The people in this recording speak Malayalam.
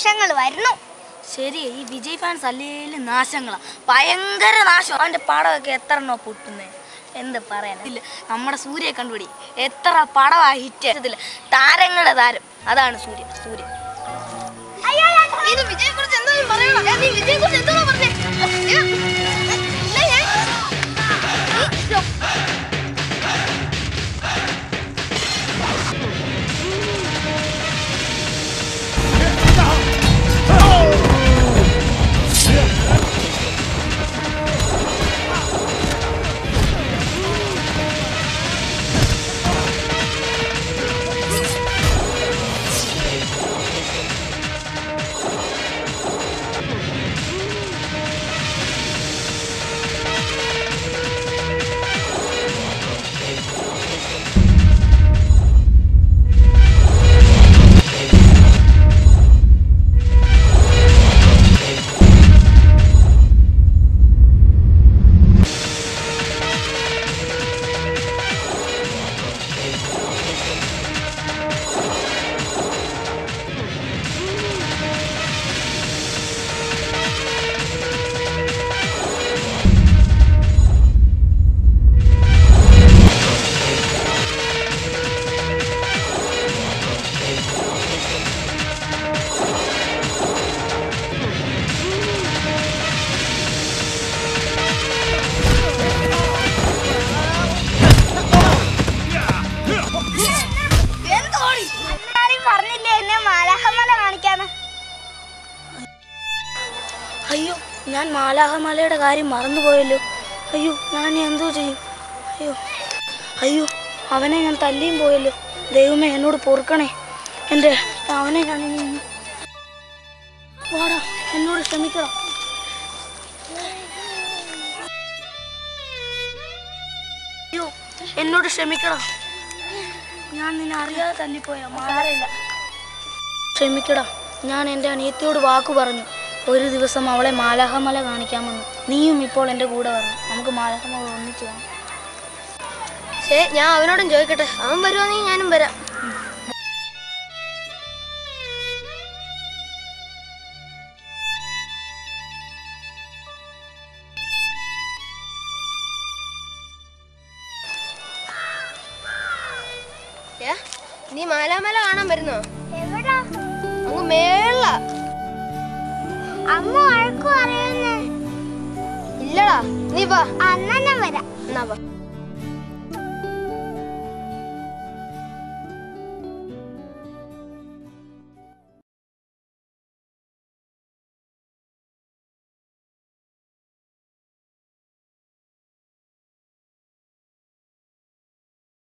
നാശങ്ങൾ വരുന്നു ശരി ഈ വിജയ് ഫാൻസ് അല്ലേലും നാശങ്ങളാ ഭയങ്കര നാശം അവന്റെ പടമൊക്കെ എത്ര എണ്ണോ പൊട്ടുന്നേ എന്ത് പറയാൻ ഇല്ല നമ്മുടെ സൂര്യ കണ്ടുപിടി എത്ര പടമാ ഹിറ്റ് ഇതില്ല താരങ്ങളുടെ താരം അതാണ് സൂര്യ സൂര്യ ഇത് വിജയെ കുറിച്ച് എന്തായാലും പറയണം നീ വിജയെ കുറിച്ച് എന്താ പറഞ്ഞേ എല്ലാരും പറഞ്ഞില്ലേ എന്നെ മാലാഹമല കാണിക്കാന്ന് അയ്യോ ഞാൻ മാലാഹമലയുടെ കാര്യം മറന്നുപോയല്ലോ അയ്യോ ഞാൻ ഇനി എന്തോ ചെയ്യും അയ്യോ അയ്യോ അവനെ ഞാൻ തല്ലിയും പോയല്ലോ ദൈവമേ എന്നോട് പൊറുക്കണേ എൻ്റെ അവനെ ഞാൻ ഇനി ഇന്ന് വാടാ എന്നോട് ക്ഷമിക്കണം അയ്യോ എന്നോട് ക്ഷമിക്കണം ഞാൻ നിന്നെ അറിയാതെ തല്ലിപ്പോയാ മാറില്ല ക്ഷമിക്കടാ ഞാൻ എൻ്റെ അനിയത്തിയോട് വാക്കു പറഞ്ഞു ഒരു ദിവസം അവളെ മാലാഹമല കാണിക്കാമെന്ന് നീയും ഇപ്പോൾ എൻ്റെ കൂടെ വരണം നമുക്ക് മാലാഹമല ഒന്നിച്ചു കാണാം ശേ ഞാൻ അവനോടും ചോദിക്കട്ടെ അവൻ വരുവാണെങ്കിൽ ഞാനും വരാം ഏ, നീ മാലാമല കാണാൻ വരുന്നോ എവിടാ അങ്ങ് മേള അമ്മ വഴക്കു പറയുന്നേ ഇല്ലടാ നീ വാ അന്നെ വരാം എന്നാ വാ